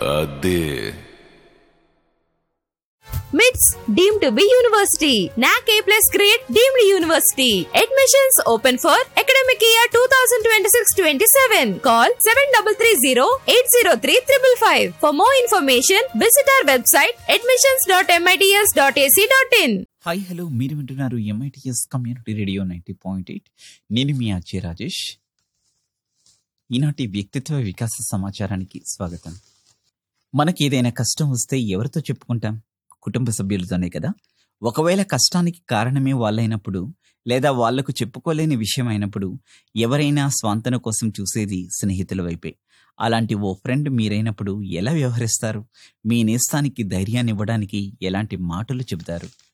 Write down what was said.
అదే MITS deemed to be university. NAC A plus grade deemed university. Admissions open for academic year 2026-27. Call 7330-803-555. For more information, visit our website admissions.mits.ac.in. Hi hello మీరు వింటున్నారు MITS community radio ninety point eight నేను మీ అజయ్ రాజేష్ ఈనాటి వ్యక్తిత్వ వికాస సమాచారానికి స్వాగతం మనకి ఏదైనా కష్టం వస్తే ఎవరితో చెప్పుకుంటాం కుటుంబ సభ్యులతోనే కదా ఒకవేళ కష్టానికి కారణమే వాళ్ళైనప్పుడు లేదా వాళ్లకు చెప్పుకోలేని విషయం అయినప్పుడు ఎవరైనా స్వాంతన కోసం చూసేది స్నేహితుల వైపే అలాంటి ఓ ఫ్రెండ్ మీరైనప్పుడు ఎలా వ్యవహరిస్తారు మీ నేస్తానికి ధైర్యాన్ని ఇవ్వడానికి ఎలాంటి మాటలు చెబుతారు